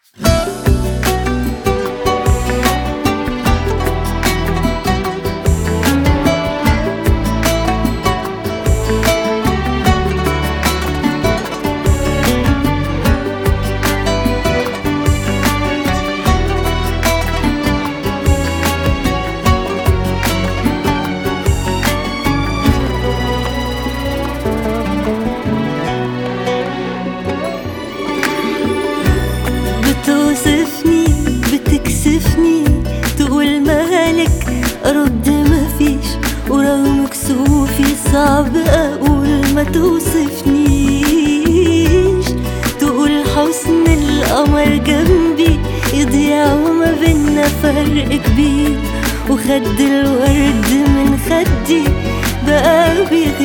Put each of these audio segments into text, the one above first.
بتوصفني بتكسفني تقول مالك ارد مفيش ورغم كسوفي صعب اقول ما توصفنيش تقول حسن القمر جنبي يضيع وما بينا فرق كبير وخد الورد من خدي بقى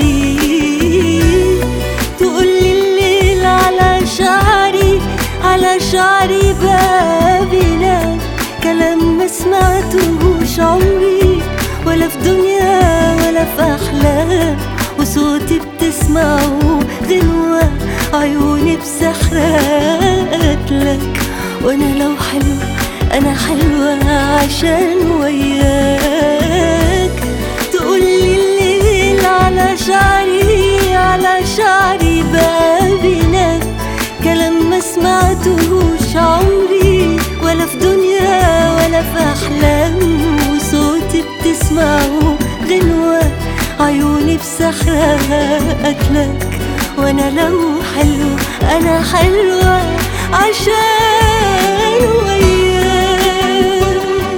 بيغير تقولي الليل على شعري على شعري بقى بينام كلام ما سمعتهوش عمري ولا في دنيا ولا في أحلام وصوتي بتسمعه غنوة عيوني بسحرات لك وانا لو حلو انا حلوة عشان وياك تقولي الليل على شعري على شعري بقى بينام كلام ما سمعتهوش عمري ولا في دنيا ولا في احلام وصوتي بتسمعه غنوة عيوني بسحرها قتلك وانا لو حلو انا حلوة عشان وياك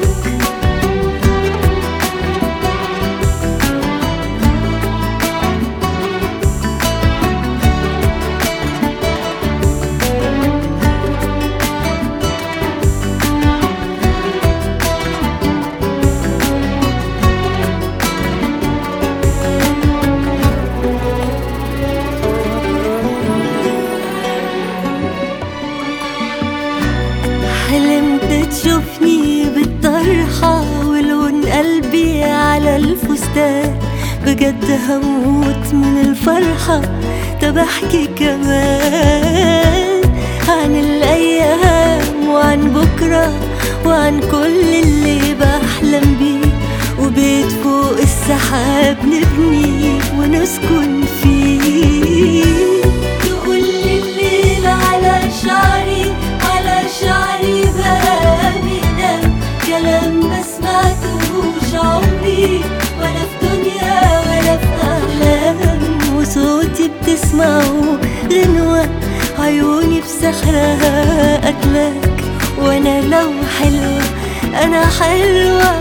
حلمت تشوفني بالطرحة ولون قلبي على الفستان بجد هموت من الفرحة طب احكي كمان عن الايام وعن بكرة وعن كل اللي بحلم بيه وبيت فوق السحاب نبني ونسكن فيه تقولي الليل على شعري على شعري بقى بينام كلام ما سمعتهوش عمري ولا في دنيا ولا في أحلام وصوتي بتسمعه غنوة عيوني بسحرها قتلك وانا لو حلوة انا حلوة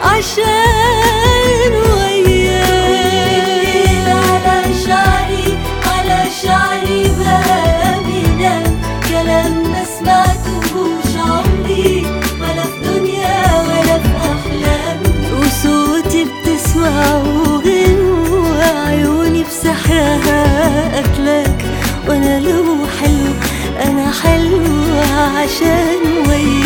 عشان وياك على شعري على شعري بقى بينام كلام ما سمعتهوش عمري ولا في دنيا ولا في احلام وصوتي بتسمعه غنوة عيوني بسحرها قتلك وانا لو حلو انا حلوة عشان وياك